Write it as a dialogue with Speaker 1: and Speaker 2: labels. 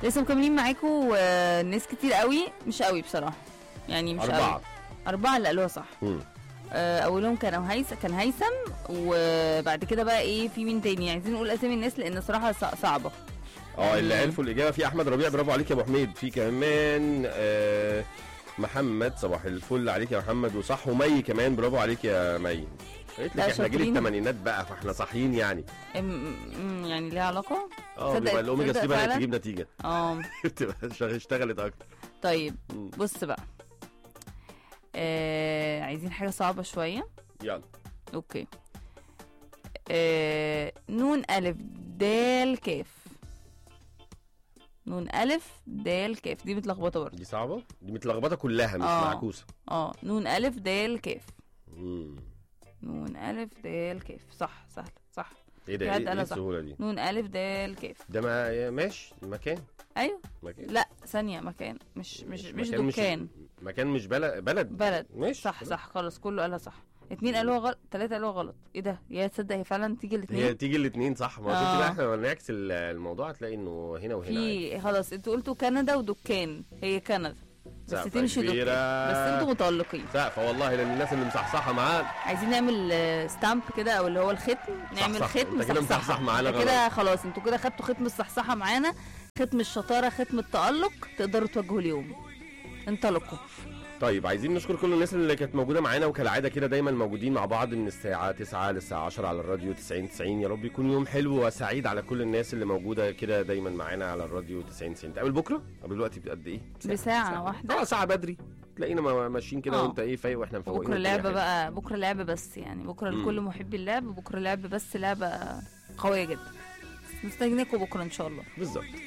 Speaker 1: لسه مكملين معاكم آه، ناس كتير قوي مش قوي بصراحه يعني مش
Speaker 2: أربعة
Speaker 1: قوي أربعة اللي قالوها صح
Speaker 2: مم.
Speaker 1: آه، أولهم كان هيثم كان هيثم وبعد كده بقى إيه في مين تاني عايزين نقول أسامي الناس لأن صراحة صع- صعبة
Speaker 2: اه اللي
Speaker 1: يعني-
Speaker 2: عرفوا الاجابه في احمد ربيع برافو عليك يا ابو حميد في كمان آه محمد صباح الفل عليك يا محمد وصح ومي كمان برافو عليك يا مي قلت لك
Speaker 1: لا،
Speaker 2: احنا جيل
Speaker 1: شاطرين.
Speaker 2: الثمانينات بقى فاحنا صاحيين يعني
Speaker 1: أم- أم، يعني ليها علاقة
Speaker 2: اه
Speaker 1: تصدق-
Speaker 2: بيبقى الاوميجا
Speaker 1: تصدق
Speaker 2: 3 بدات
Speaker 1: فعلا؟
Speaker 2: تجيب نتيجه
Speaker 1: اه
Speaker 2: بتبقى شغ- اشتغلت اكتر
Speaker 1: طيب
Speaker 2: مم.
Speaker 1: بص بقى آه عايزين حاجة صعبة شوية
Speaker 2: يلا
Speaker 1: اوكي آه نون ألف دال كاف نون ألف دال كاف دي متلخبطة برضه
Speaker 2: دي صعبه دي متلخبطه كلها مش
Speaker 1: آه.
Speaker 2: معكوسه
Speaker 1: اه نون ألف دال كاف
Speaker 2: مم.
Speaker 1: نون ألف دال كاف صح سهل صح
Speaker 2: ايه ده
Speaker 1: في
Speaker 2: ايه,
Speaker 1: حد
Speaker 2: إيه
Speaker 1: قالها صح.
Speaker 2: السهوله دي
Speaker 1: نون ألف دال كاف
Speaker 2: ده ما ماشي مكان
Speaker 1: أيوه
Speaker 2: مكان
Speaker 1: لا ثانية مكان مش مش مش
Speaker 2: مكان
Speaker 1: دكان
Speaker 2: مكان مش بلد بلد
Speaker 1: بلد
Speaker 2: ماشي
Speaker 1: صح صح خلاص كله قالها صح اتنين قالوها غلط تلاتة قالوها غلط ايه ده يا تصدق هي فعلا تيجي
Speaker 2: هي
Speaker 1: الاتنين
Speaker 2: تيجي الاثنين صح ما
Speaker 1: آه.
Speaker 2: شفت بقى احنا لما نعكس ال- الموضوع هتلاقي انه هنا وهنا عادي.
Speaker 1: في خلاص انتوا قلتوا كندا ودكان هي كندا بس
Speaker 2: سقفة
Speaker 1: تمشي
Speaker 2: كبيرة.
Speaker 1: دكان بس انتوا متألقين
Speaker 2: سقفة والله لان الناس اللي مصحصحه معانا
Speaker 1: عايزين نعمل ستامب كده او اللي هو الختم نعمل
Speaker 2: صح.
Speaker 1: ختم
Speaker 2: انت كده
Speaker 1: صحصحة.
Speaker 2: مصحصح معانا
Speaker 1: انت كده خلاص انتوا كده خدتوا ختم الصحصحة معانا ختم الشطارة ختم التألق تقدروا تواجهوا اليوم انطلقوا
Speaker 2: طيب عايزين نشكر كل الناس اللي كانت موجوده معانا وكالعاده كده دايما موجودين مع بعض من الساعه 9 للساعه 10 على الراديو 90 90 يا رب يكون يوم حلو وسعيد على كل الناس اللي موجوده كده دايما معانا على الراديو 90 90 تقابل بكره قبل الوقت بقد ايه
Speaker 1: بساعة واحدة
Speaker 2: اه ساعه بدري تلاقينا ما- ماشيين كده
Speaker 1: اه.
Speaker 2: وانت ايه فايق واحنا مفوقين
Speaker 1: بكره
Speaker 2: والدنيا
Speaker 1: لعبة
Speaker 2: حلوة.
Speaker 1: بقى بكره لعبة بس يعني بكره
Speaker 2: مم.
Speaker 1: لكل محبي اللعب بكره لعبة بس لعبة قوية جدا نستنيكم بكره ان شاء الله
Speaker 2: بالظبط